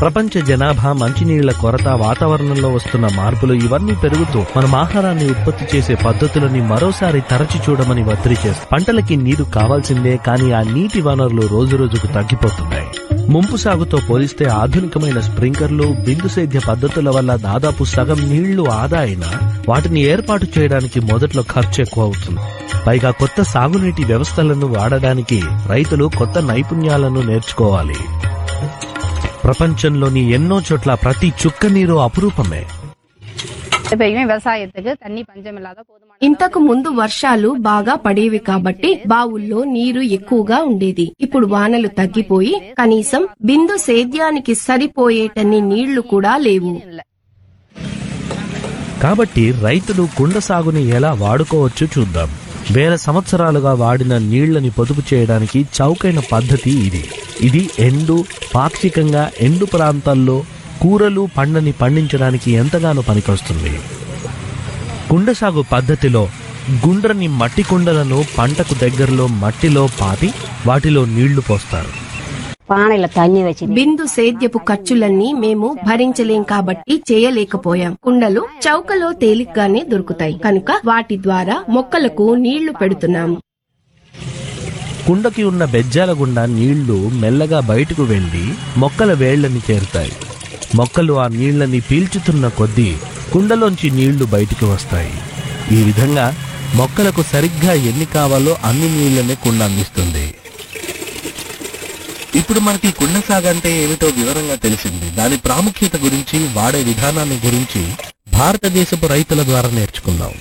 ప్రపంచ జనాభా మంచినీళ్ల కొరత వాతావరణంలో వస్తున్న మార్పులు ఇవన్నీ పెరుగుతూ మనం ఆహారాన్ని ఉత్పత్తి చేసే పద్ధతులని మరోసారి తరచి చూడమని ఒత్తిడి చేస్తాం పంటలకి నీరు కావాల్సిందే కానీ ఆ నీటి వనరులు రోజు రోజుకు తగ్గిపోతున్నాయి ముంపు సాగుతో పోలిస్తే ఆధునికమైన స్ప్రింకర్లు బిందు సేద్య పద్ధతుల వల్ల దాదాపు సగం నీళ్లు ఆదా అయినా వాటిని ఏర్పాటు చేయడానికి మొదట్లో ఖర్చు ఎక్కువ అవుతుంది పైగా కొత్త సాగునీటి వ్యవస్థలను వాడడానికి రైతులు కొత్త నైపుణ్యాలను నేర్చుకోవాలి ప్రపంచంలోని ఎన్నో చోట్ల ప్రతి చుక్క నీరు అపురూపమే எப்பயுமே விவசாயத்துக்கு தண்ணி பஞ்சம் இல்லாத போதுமான ఇంతకు ముందు వర్షాలు బాగా పడేవి కాబట్టి బావుల్లో నీరు ఎక్కువగా ఉండేది ఇప్పుడు వానలు తగ్గిపోయి కనీసం బిందు సేద్యానికి సరిపోయేటన్ని నీళ్లు కూడా లేవు இல்ல కాబట్టి రైతులు కుండ సాగుని ఎలా వాడుకోవచ్చో చూద్దాం వేల సంవత్సరాలుగా వాడిన నీళ్లని పొదుపు చేయడానికి చౌకైన పద్ధతి ఇది ఇది ఎండు పాక్షికంగా ఎండు ప్రాంతాల్లో కూరలు పండ్లని పండించడానికి ఎంతగానో పనికొస్తుంది కుండ సాగు పద్ధతిలో గుండ్రని మట్టి కుండలను పంటకు దగ్గరలో మట్టిలో పాతి వాటిలో నీళ్లు పోస్తారు பானையில தண்ணி வச்சு బిందు సేద్యపు ఖర్చులన్నీ మేము భరించలేం కాబట్టి చేయలేకపోయాం కుండలు చౌకలో తేలిగ్గానే దొరుకుతాయి కనుక వాటి ద్వారా మొక్కలకు నీళ్లు పెడుతున్నాము కుండకి ఉన్న బెజ్జాల గుండా నీళ్లు మెల్లగా బయటకు వెళ్లి మొక్కల వేళ్లని చేరుతాయి మొక్కలు ఆ నీళ్లని పీల్చుతున్న కొద్దీ కుండలోంచి నీళ్లు బయటికి వస్తాయి ఈ విధంగా మొక్కలకు సరిగ్గా ఎన్ని కావాలో అన్ని నీళ్లనే కుండ అందిస్తుంది ఇప్పుడు మనకి కుండ సాగు అంటే ఏమిటో వివరంగా తెలిసింది దాని ప్రాముఖ్యత గురించి వాడే విధానాన్ని గురించి భారతదేశపు రైతుల ద్వారా నేర్చుకుందాం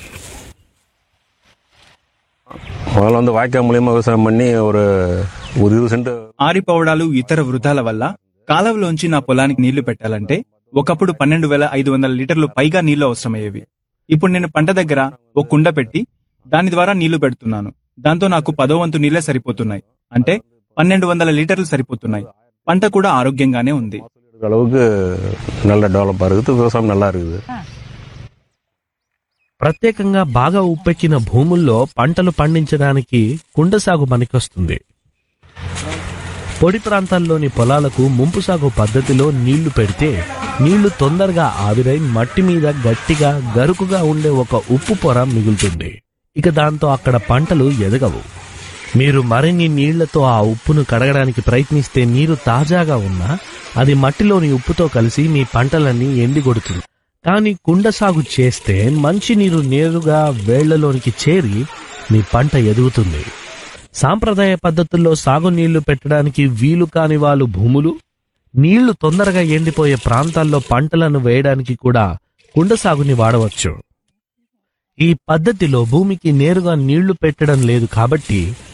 முதல்ல வந்து வாய்க்கால் மூலியமா விவசாயம் பண்ணி ஒரு ஒரு இருபது சென்ட் ఆరిపోవడాలు ఇతర వృధాల వల్ల కాలువలోంచి నా పొలానికి నీళ్లు పెట్టాలంటే ఒకప్పుడు పన్నెండు వేల ఐదు వందల లీటర్లు పైగా నీళ్లు అవసరమయ్యేవి ఇప్పుడు నేను పంట దగ్గర ఒక కుండ పెట్టి దాని ద్వారా నీళ్లు పెడుతున్నాను దాంతో నాకు పదో వంతు నీళ్లే సరిపోతున్నాయి అంటే పన్నెండు వందల లీటర్లు సరిపోతున్నాయి పంట కూడా ఆరోగ్యంగానే ఉంది அளவுக்கு நல்ல டெவலப்பாக இருக்குது விவசாயம் நல்லா இருக்குது ప్రత్యేకంగా బాగా ఉప్పెక్కిన భూముల్లో పంటలు పండించడానికి కుండ సాగు పనికొస్తుంది పొడి ప్రాంతాల్లోని పొలాలకు ముంపు సాగు పద్ధతిలో నీళ్లు పెడితే నీళ్లు తొందరగా ఆవిరై మట్టి మీద గట్టిగా గరుకుగా ఉండే ఒక ఉప్పు పొర మిగులుతుంది ఇక దాంతో అక్కడ పంటలు ఎదగవు మీరు మరిన్ని నీళ్లతో ఆ ఉప్పును కడగడానికి ప్రయత్నిస్తే నీరు తాజాగా ఉన్నా అది మట్టిలోని ఉప్పుతో కలిసి మీ పంటలన్నీ ఎండిగొడుతుంది కానీ కుండ సాగు చేస్తే మంచి నీరు నేరుగా వేళ్లలోనికి చేరి మీ పంట ఎదుగుతుంది సాంప్రదాయ పద్ధతుల్లో సాగు నీళ్లు పెట్టడానికి వీలు కాని వాళ్ళు భూములు నీళ్లు తొందరగా ఎండిపోయే ప్రాంతాల్లో పంటలను వేయడానికి కూడా కుండ సాగుని వాడవచ్చు ఈ పద్ధతిలో భూమికి నేరుగా నీళ్లు పెట్టడం లేదు కాబట్టి